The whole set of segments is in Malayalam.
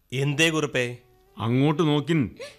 എന്തേ കുറുപ്പേ അങ്ങോട്ട് നോക്കിൻ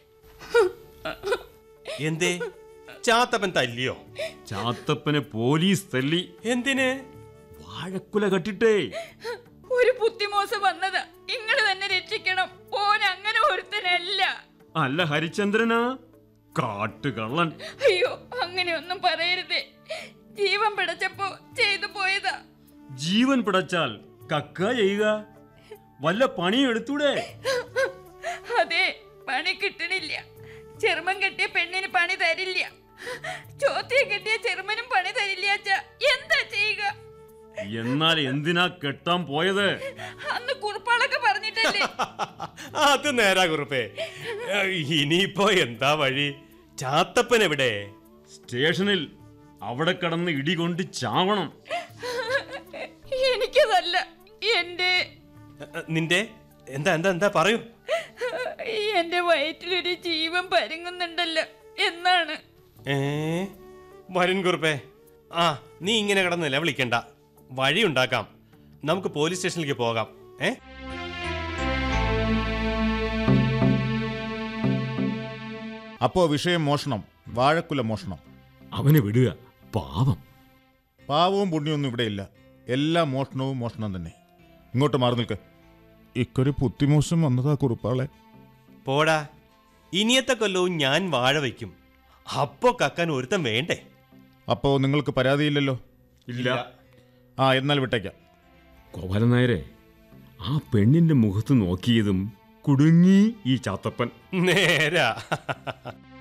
എന്തേ ചാത്തപ്പൻ തല്ലിയോ ചാത്തപ്പനെ പോലീസ് തല്ലി എന്തിന് വാഴക്കുല കട്ടിട്ടേ ഒരു ബുദ്ധിമോശം വന്നതാ ഇങ്ങള് തന്നെ രക്ഷിക്കണം ഓൻ അങ്ങനെ ഒരുത്തനല്ല അല്ല ഹരിചന്ദ്രനാ കാട്ടുകള്ളൻ അയ്യോ അങ്ങനെയൊന്നും പറയരുതേ ജീവൻ പിടച്ചപ്പോ ചെയ്തു പോയതാ ജീവൻ പിടച്ചാൽ കക്ക ചെയ്യുക വല്ല പണിയും എടുത്തൂടെ അതെ പണി കിട്ടണില്ല ചെറുമൻ കെട്ടിയ പെണ്ണിന് പണി തരില്ല ചോത്തിയെ കെട്ടിയ ചെറുമനും പണി തരില്ല അച്ഛാ എന്താ ചെയ്യുക എന്നാൽ എന്തിനാ കെട്ടാൻ പോയത് അന്ന് കുറുപ്പാളൊക്കെ പറഞ്ഞിട്ടല്ലേ അത് നേരാ കുറുപ്പേ ഇനിയിപ്പോ എന്താ വഴി ചാത്തപ്പൻ എവിടെ സ്റ്റേഷനിൽ അവിടെ കടന്ന് ഇടികൊണ്ട് ചാവണം എനിക്കതല്ല എന്റെ നിന്റെ എന്താ എന്താ എന്താ പറയൂ എന്റെ വയറ്റിലൊരു ജീവൻ പരുങ്ങുന്നുണ്ടല്ലോ എന്നാണ് ഏ വരും കുറുപ്പേ ആ നീ ഇങ്ങനെ കിടന്നില്ല വിളിക്കണ്ട വഴി ഉണ്ടാക്കാം നമുക്ക് പോലീസ് സ്റ്റേഷനിലേക്ക് പോകാം ഏ അപ്പോ വിഷയം മോഷണം വാഴക്കുല മോഷണം അവനെ വിടുക പാവം പാവവും പുണ്യമൊന്നും ഇവിടെയില്ല എല്ലാ മോഷണവും മോഷണം തന്നെ ഇങ്ങോട്ട് മാറി നിൽക്ക് ഇക്കൊരു പുത്തിമോശം വന്നതാ കുറുപ്പാളെ പോടാ ഇനിയത്തെ കൊല്ലവും ഞാൻ വാഴ വയ്ക്കും അപ്പോ കക്കാൻ ഒരുത്തം വേണ്ടേ അപ്പോ നിങ്ങൾക്ക് പരാതിയില്ലല്ലോ ഇല്ല ആ എന്നാൽ വിട്ടേക്കാം ഗോപാലൻ നായരെ ആ പെണ്ണിന്റെ മുഖത്ത് നോക്കിയതും കുടുങ്ങി ഈ ചാത്തപ്പൻ നേരാ